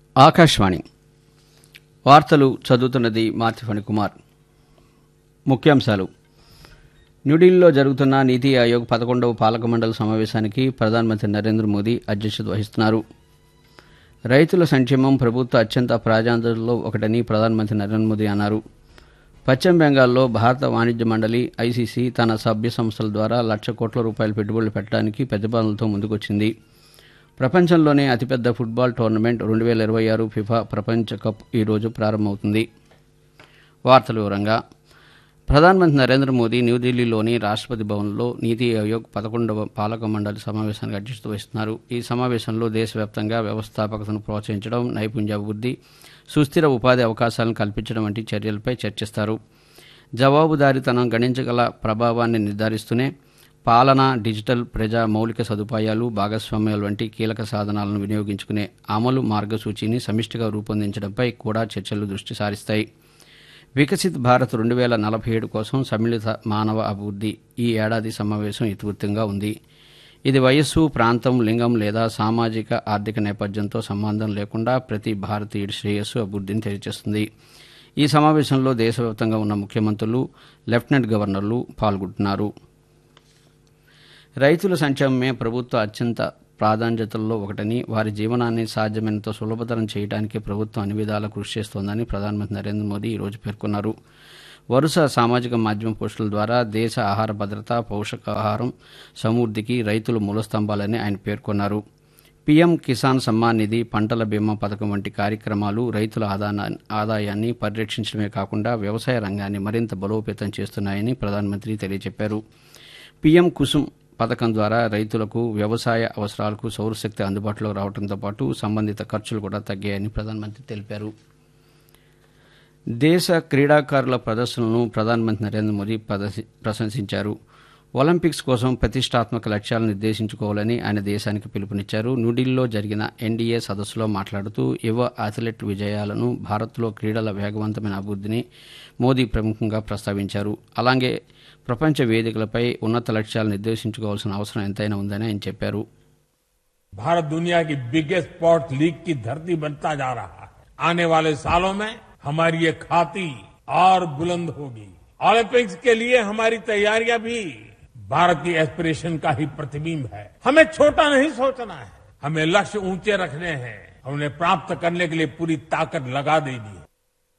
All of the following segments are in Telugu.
ఆకాశవాణి వార్తలు చదువుతున్నది మార్తిఫణి కుమార్ ముఖ్యాంశాలు న్యూఢిల్లీలో జరుగుతున్న నీతి ఆయోగ్ పదకొండవ పాలక మండలి సమావేశానికి ప్రధానమంత్రి నరేంద్ర మోదీ అధ్యక్షత వహిస్తున్నారు రైతుల సంక్షేమం ప్రభుత్వ అత్యంత ప్రాధాన్యతల్లో ఒకటని ప్రధానమంత్రి నరేంద్ర మోదీ అన్నారు పశ్చిమ బెంగాల్లో భారత వాణిజ్య మండలి ఐసీసీ తన సభ్య సంస్థల ద్వారా లక్ష కోట్ల రూపాయల పెట్టుబడులు పెట్టడానికి ప్రతిపాదనలతో ముందుకొచ్చింది ప్రపంచంలోనే అతిపెద్ద ఫుట్బాల్ టోర్నమెంట్ రెండు వేల ఇరవై ఆరు ఫిఫా ప్రపంచ కప్ ఈరోజు ప్రారంభమవుతుంది వార్తల వివరంగా ప్రధానమంత్రి నరేంద్ర మోదీ న్యూఢిల్లీలోని రాష్ట్రపతి భవన్లో నీతి ఆయోగ్ పదకొండవ పాలక మండలి సమావేశానికి అధ్యక్షత వహిస్తున్నారు ఈ సమావేశంలో దేశవ్యాప్తంగా వ్యవస్థాపకతను ప్రోత్సహించడం నైపుణ్యాభివృద్ధి సుస్థిర ఉపాధి అవకాశాలను కల్పించడం వంటి చర్యలపై చర్చిస్తారు జవాబుదారీతనం గణించగల ప్రభావాన్ని నిర్ధారిస్తూనే పాలన డిజిటల్ ప్రజా మౌలిక సదుపాయాలు భాగస్వామ్యాలు వంటి కీలక సాధనాలను వినియోగించుకునే అమలు మార్గసూచిని సమిష్టిగా రూపొందించడంపై కూడా చర్చలు దృష్టి సారిస్తాయి వికసిత్ భారత్ రెండు వేల నలభై ఏడు కోసం సమ్మిళిత మానవ అభివృద్ధి ఈ ఏడాది సమావేశం ఇతివృత్తంగా ఉంది ఇది వయస్సు ప్రాంతం లింగం లేదా సామాజిక ఆర్థిక నేపథ్యంతో సంబంధం లేకుండా ప్రతి భారతీయుడి శ్రేయస్సు అభివృద్ధిని తెలియజేస్తుంది ఈ సమావేశంలో దేశవ్యాప్తంగా ఉన్న ముఖ్యమంత్రులు లెఫ్టినెంట్ గవర్నర్లు పాల్గొంటున్నారు రైతుల సంక్షేమమే ప్రభుత్వ అత్యంత ప్రాధాన్యతల్లో ఒకటని వారి జీవనాన్ని సాధ్యమైనంత సులభతరం చేయడానికి ప్రభుత్వం అన్ని విధాలా కృషి చేస్తోందని ప్రధానమంత్రి నరేంద్ర మోదీ ఈరోజు పేర్కొన్నారు వరుస సామాజిక మాధ్యమ పోస్టుల ద్వారా దేశ ఆహార భద్రత పౌషకాహారం సమృద్ధికి రైతులు మూలస్తంభాలని ఆయన పేర్కొన్నారు పీఎం కిసాన్ సమ్మాన్ నిధి పంటల బీమా పథకం వంటి కార్యక్రమాలు రైతుల ఆదానా- ఆదాయాన్ని పరిరక్షించడమే కాకుండా వ్యవసాయ రంగాన్ని మరింత బలోపేతం చేస్తున్నాయని ప్రధానమంత్రి తెలియజెప్పారు పీఎం కుసుమ్ పథకం ద్వారా రైతులకు వ్యవసాయ అవసరాలకు సౌరశక్తి అందుబాటులోకి రావడంతో పాటు సంబంధిత ఖర్చులు కూడా తగ్గాయని ప్రధానమంత్రి తెలిపారు దేశ క్రీడాకారుల ప్రదర్శనలను ప్రధానమంత్రి నరేంద్ర మోదీ ప్రదర్శి- ప్రశంసించారు ఒలింపిక్స్ కోసం ప్రతిష్టాత్మక లక్ష్యాలను నిర్దేశించుకోవాలని ఆయన దేశానికి పిలుపునిచ్చారు న్యూఢిల్లీలో జరిగిన ఎన్డీఏ సదస్సులో మాట్లాడుతూ యువ అథ్లెట్ విజయాలను భారత్లో క్రీడల వేగవంతమైన అభివృద్ధిని మోదీ ప్రముఖంగా ప్రస్తావించారు అలాగే ప్రపంచ వేదికలపై ఉన్నత లక్ష్యాలు నిర్దేశించుకోవాల్సిన అవసరం ఎంతైనా ఉందని ఆయన చెప్పారు भारत दुनिया की बिगेस्ट स्पोर्ट्स लीग की धरती बनता जा रहा है आने वाले सालों में हमारी ये खाती और बुलंद होगी ओलंपिक्स के लिए हमारी तैयारियां भी भारत की एस्पिरेशन का ही प्रतिबिंब है हमें छोटा नहीं सोचना है हमें लक्ष्य ऊंचे रखने हैं और उन्हें प्राप्त करने के लिए पूरी ताकत लगा देनी है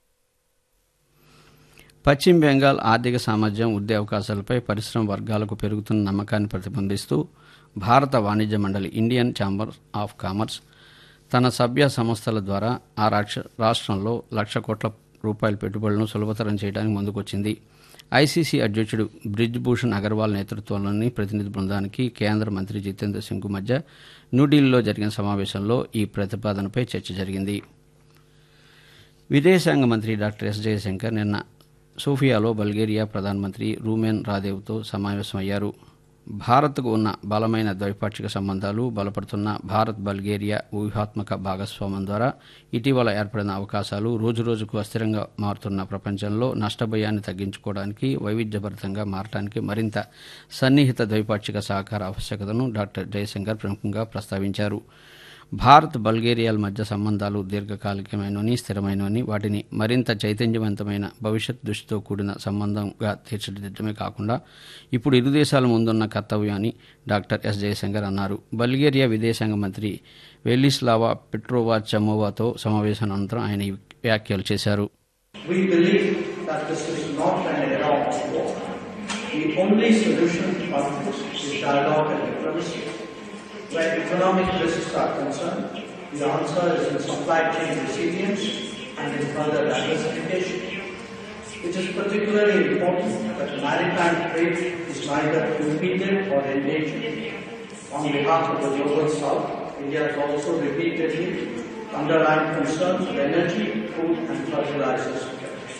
పశ్చిమ బెంగాల్ ఆర్థిక సామర్థ్యం ఉద్యోగ అవకాశాలపై పరిశ్రమ వర్గాలకు పెరుగుతున్న నమ్మకాన్ని ప్రతిబింబిస్తూ భారత వాణిజ్య మండలి ఇండియన్ ఛాంబర్ ఆఫ్ కామర్స్ తన సభ్య సంస్థల ద్వారా ఆ రాక్ష రాష్ట్రంలో లక్ష కోట్ల రూపాయల పెట్టుబడులను సులభతరం చేయడానికి ముందుకొచ్చింది ఐసీసీ అధ్యక్షుడు బ్రిజ్ భూషణ్ అగర్వాల్ నేతృత్వంలోని ప్రతినిధి బృందానికి కేంద్ర మంత్రి జితేంద్ర సింగ్ మధ్య న్యూఢిల్లీలో జరిగిన సమావేశంలో ఈ ప్రతిపాదనపై చర్చ జరిగింది విదేశాంగ మంత్రి డాక్టర్ ఎస్ జయశంకర్ నిన్న సోఫియాలో బల్గేరియా ప్రధానమంత్రి రూమెన్ రాదేవ్తో సమావేశమయ్యారు భారత్కు ఉన్న బలమైన ద్వైపాక్షిక సంబంధాలు బలపడుతున్న భారత్ బల్గేరియా వ్యూహాత్మక భాగస్వామ్యం ద్వారా ఇటీవల ఏర్పడిన అవకాశాలు రోజురోజుకు అస్థిరంగా మారుతున్న ప్రపంచంలో నష్టభయాన్ని తగ్గించుకోవడానికి వైవిధ్యభరితంగా మారడానికి మరింత సన్నిహిత ద్వైపాక్షిక సహకార ఆవశ్యకతను డాక్టర్ జయశంకర్ ప్రముఖంగా ప్రస్తావించారు భారత్ బల్గేరియాల మధ్య సంబంధాలు దీర్ఘకాలికమైనవని స్థిరమైనవని వాటిని మరింత చైతన్యవంతమైన భవిష్యత్ దృష్టితో కూడిన సంబంధంగా తీర్చిదిద్దడమే కాకుండా ఇప్పుడు ఇరు దేశాల ముందున్న కర్తవ్యాన్ని డాక్టర్ ఎస్ జయశంకర్ అన్నారు బల్గేరియా విదేశాంగ మంత్రి వెలిస్లావా పెట్రోవా చమోవాతో సమావేశం అనంతరం ఆయన ఈ వ్యాఖ్యలు చేశారు We believe that this is not an era of war. The only solution to conflicts is dialogue and diplomacy. Where economic risks are concerned, the answer is in supply chain resilience and in further diversification. It is particularly important that maritime trade is neither impeded or endangered. On behalf of the Global South, India has also repeatedly underlined concerns of energy, food and fertilizer security.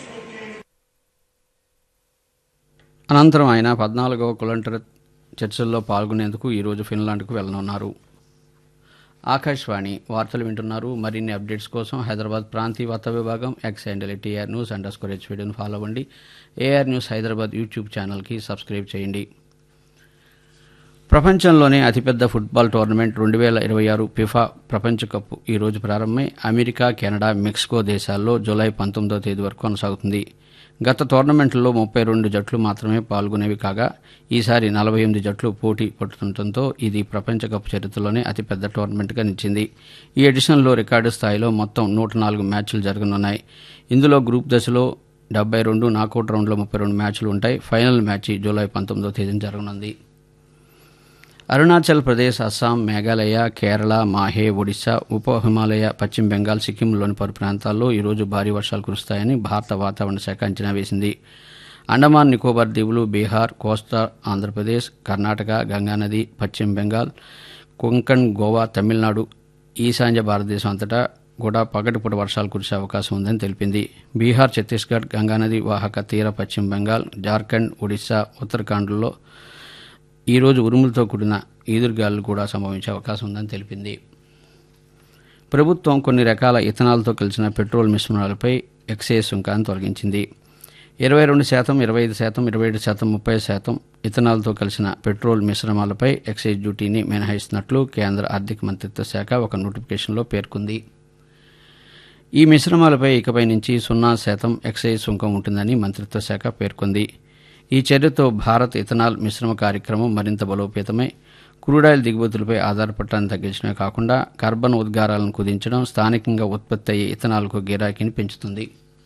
అనంతరం ఆయన పద్నాలుగవ కులంటర్ చర్చల్లో పాల్గొనేందుకు ఈరోజు ఫిన్లాండ్కు వెళ్లనున్నారు ఆకాశవాణి వార్తలు వింటున్నారు మరిన్ని అప్డేట్స్ కోసం హైదరాబాద్ ప్రాంతీయ వార్తా విభాగం X handle TR news underscore హెచ్వీడీని ఫాలో అవ్వండి ఏఆర్ న్యూస్ హైదరాబాద్ యూట్యూబ్ ఛానల్కి సబ్స్క్రైబ్ చేయండి ప్రపంచంలోనే అతిపెద్ద ఫుట్బాల్ టోర్నమెంట్ రెండు వేల ఇరవై ఆరు ఫిఫా ప్రపంచ కప్ ఈ రోజు ప్రారంభమై అమెరికా కెనడా మెక్సికో దేశాల్లో జూలై పంతొమ్మిదో తేదీ వరకు కొనసాగుతుంది గత టోర్నమెంట్లో ముప్పై రెండు జట్లు మాత్రమే పాల్గొనేవి కాగా ఈసారి నలభై ఎనిమిది జట్లు పోటీ పడుతుండటంతో ఇది ప్రపంచ కప్ చరిత్రలోనే అతిపెద్ద టోర్నమెంట్గా నిలిచింది ఈ ఎడిషన్లో రికార్డు స్థాయిలో మొత్తం నూట నాలుగు మ్యాచ్లు జరగనున్నాయి ఇందులో గ్రూప్ దశలో డెబ్బై రెండు నాకౌట్ రౌండ్లో ముప్పై రెండు మ్యాచ్లు ఉంటాయి ఫైనల్ మ్యాచ్ జూలై పంతొమ్మిదో తేదీన జరగనుంది అరుణాచల్ ప్రదేశ్ అస్సాం మేఘాలయ కేరళ మాహే ఒడిశా ఉప హిమాలయ పశ్చిమ బెంగాల్ సిక్కింలోని పలు ప్రాంతాల్లో ఈరోజు భారీ వర్షాలు కురుస్తాయని భారత వాతావరణ శాఖ అంచనా వేసింది అండమాన్ నికోబార్ దీవులు బీహార్ కోస్తా ఆంధ్రప్రదేశ్ కర్ణాటక గంగానది పశ్చిమ బెంగాల్ కొంకణ్ గోవా తమిళనాడు ఈశాన్య భారతదేశం అంతటా కూడా పగటిపూట వర్షాలు కురిసే అవకాశం ఉందని తెలిపింది బీహార్ ఛత్తీస్గఢ్ గంగానది వాహక తీర పశ్చిమ బెంగాల్ జార్ఖండ్ ఒడిశా ఉత్తరాఖండ్లో ఈ రోజు ఉరుములతో కూడిన ఈదురుగాలు కూడా సంభవించే అవకాశం ఉందని తెలిపింది ప్రభుత్వం కొన్ని రకాల ఇథనాల్తో కలిసిన పెట్రోల్ మిశ్రమాలపై ఎక్సైజ్ సుంకాన్ని తొలగించింది ఇరవై రెండు శాతం ఇరవై ఐదు శాతం ఇరవై ఏడు శాతం ముప్పై శాతం ఇథనాల్తో కలిసిన పెట్రోల్ మిశ్రమాలపై ఎక్సైజ్ డ్యూటీని మినహాయిస్తున్నట్లు కేంద్ర ఆర్థిక మంత్రిత్వ శాఖ ఒక నోటిఫికేషన్లో పేర్కొంది ఈ మిశ్రమాలపై ఇకపై నుంచి సున్నా శాతం ఎక్సైజ్ సుంకం ఉంటుందని మంత్రిత్వ శాఖ పేర్కొంది ఈ చర్యతో భారత్ ఇథనాల్ మిశ్రమ కార్యక్రమం మరింత బలోపేతమై క్రూడాయిల్ దిగుమతులపై ఆధారపడటాన్ని తగ్గించడమే కాకుండా కార్బన్ ఉద్గారాలను కుదించడం స్థానికంగా ఉత్పత్తి అయ్యే ఇథనాల్కు గిరాకీని పెంచుతుంది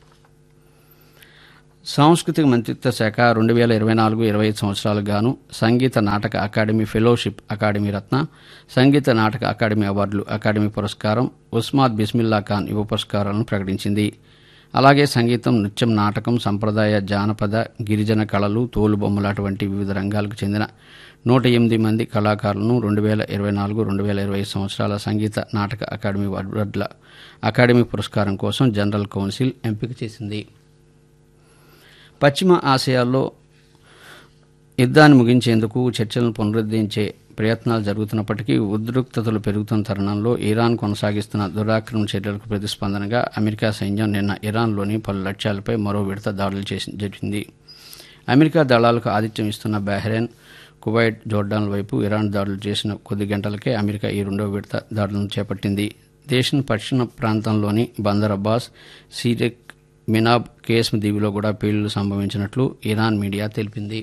సాంస్కృతిక మంత్రిత్వ శాఖ రెండు వేల ఇరవై నాలుగు ఇరవై ఐదు సంవత్సరాలకు గాను Sangeet Natak Akademi fellowship Akademi Ratna Sangeet Natak Akademi అవార్డులు అకాడమీ పురస్కారం ఉస్మాద్ బిస్మిల్లా ఖాన్ యువ పురస్కారాలను ప్రకటించింది అలాగే సంగీతం నృత్యం నాటకం సంప్రదాయ జానపద గిరిజన కళలు తోలుబొమ్మలాట వంటి వివిధ రంగాలకు చెందిన నూట ఎనిమిది మంది కళాకారులను రెండు వేల ఇరవై నాలుగు రెండు వేల ఇరవై ఐదు సంవత్సరాల సంగీత నాటక అకాడమీ అవార్డుల అకాడమీ పురస్కారం కోసం జనరల్ కౌన్సిల్ ఎంపిక చేసింది పశ్చిమ ఆసియాలో యుద్ధాన్ని ముగించేందుకు చర్చలను పునరుద్ధరించే ప్రయత్నాలు జరుగుతున్నప్పటికీ ఉద్రిక్తతలు పెరుగుతున్న తరుణంలో ఇరాన్ కొనసాగిస్తున్న దురాక్రమణ చర్యలకు ప్రతిస్పందనగా అమెరికా సైన్యం నిన్న ఇరాన్లోని పలు లక్ష్యాలపై మరో విడత దాడులు చేసి జరిగింది అమెరికా దళాలకు ఆతిథ్యం ఇస్తున్న బహ్రెయిన్ కువైట్ జోర్డాన్ వైపు ఇరాన్ దాడులు చేసిన కొద్ది గంటలకే అమెరికా ఈ రెండో విడత దాడులను చేపట్టింది దేశం పశ్చిమ ప్రాంతంలోని బందర్ అబ్బాస్ సీరెక్ మినాబ్ కేస్మ్ దీవిలో కూడా పేలుళ్లు సంభవించినట్లు ఇరాన్ మీడియా తెలిపింది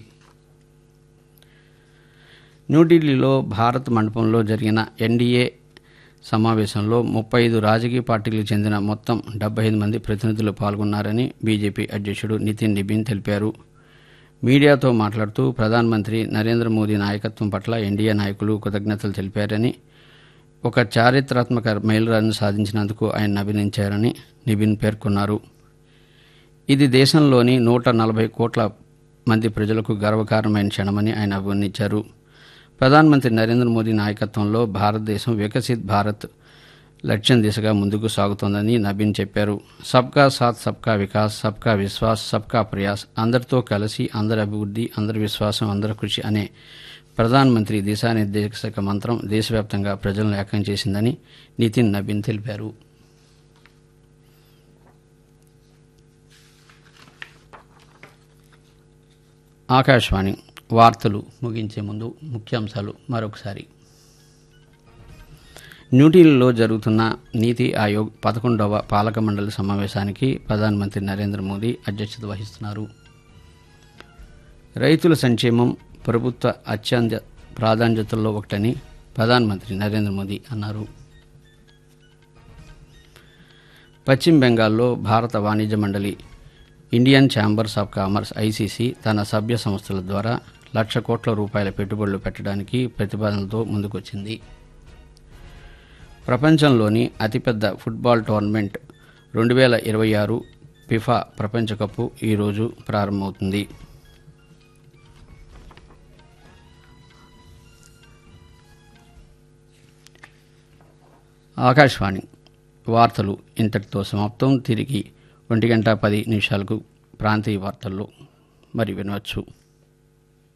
న్యూఢిల్లీలో భారత్ మండపంలో జరిగిన ఎన్డీఏ సమావేశంలో ముప్పై ఐదు రాజకీయ పార్టీలకు చెందిన మొత్తం డెబ్బై ఐదు మంది ప్రతినిధులు పాల్గొన్నారని బీజేపీ అధ్యక్షుడు నితిన్ నిబిన్ తెలిపారు మీడియాతో మాట్లాడుతూ ప్రధానమంత్రి నరేంద్ర మోదీ నాయకత్వం పట్ల ఎన్డీఏ నాయకులు కృతజ్ఞతలు తెలిపారని ఒక చారిత్రాత్మక మైలురాయిని సాధించినందుకు ఆయన అభినందించారని నిబిన్ పేర్కొన్నారు ఇది దేశంలోని నూట నలభై కోట్ల మంది ప్రజలకు గర్వకారణమైన క్షణమని ఆయన అభివర్ణించారు ప్రధానమంత్రి నరేంద్ర మోదీ నాయకత్వంలో భారతదేశం వికసిత్ భారత్ లక్ష్యం దిశగా ముందుకు సాగుతోందని నబీన్ చెప్పారు సబ్కా సాత్ సబ్కా వికాస్ సబ్కా విశ్వాస్ సబ్కా ప్రయాస్ అందరితో కలిసి అందరి అభివృద్ధి అందరి విశ్వాసం అందరి కృషి అనే ప్రధానమంత్రి దిశానిర్దేశక మంత్రం దేశవ్యాప్తంగా ప్రజలను ఏకం చేసిందని నితిన్ నబీన్ తెలిపారు ఆకాశవాణి వార్తలు ముగించే ముందు ముఖ్యాంశాలు మరొకసారి న్యూఢిల్లీలో జరుగుతున్న నీతి ఆయోగ్ పదకొండవ పాలక మండలి సమావేశానికి ప్రధానమంత్రి నరేంద్ర మోదీ అధ్యక్షత వహిస్తున్నారు రైతుల సంక్షేమం ప్రభుత్వ అత్యంత ప్రాధాన్యతల్లో ఒకటని ప్రధానమంత్రి నరేంద్ర మోదీ అన్నారు పశ్చిమ బెంగాల్లో భారత వాణిజ్య మండలి Indian Chambers of Commerce ICC తన సభ్య సంస్థల ద్వారా లక్ష కోట్ల రూపాయల పెట్టుబడులు పెట్టడానికి ప్రతిపాదనలతో ముందుకొచ్చింది ప్రపంచంలోని అతిపెద్ద ఫుట్బాల్ టోర్నమెంట్ రెండు వేల ఇరవై ఆరు ఫిఫా ప్రపంచ కప్పు ఈరోజు ప్రారంభమవుతుంది ఆకాశవాణి వార్తలు ఇంతటితో సమాప్తం తిరిగి ఒంటి గంట పది నిమిషాలకు ప్రాంతీయ వార్తల్లో మరి వినవచ్చు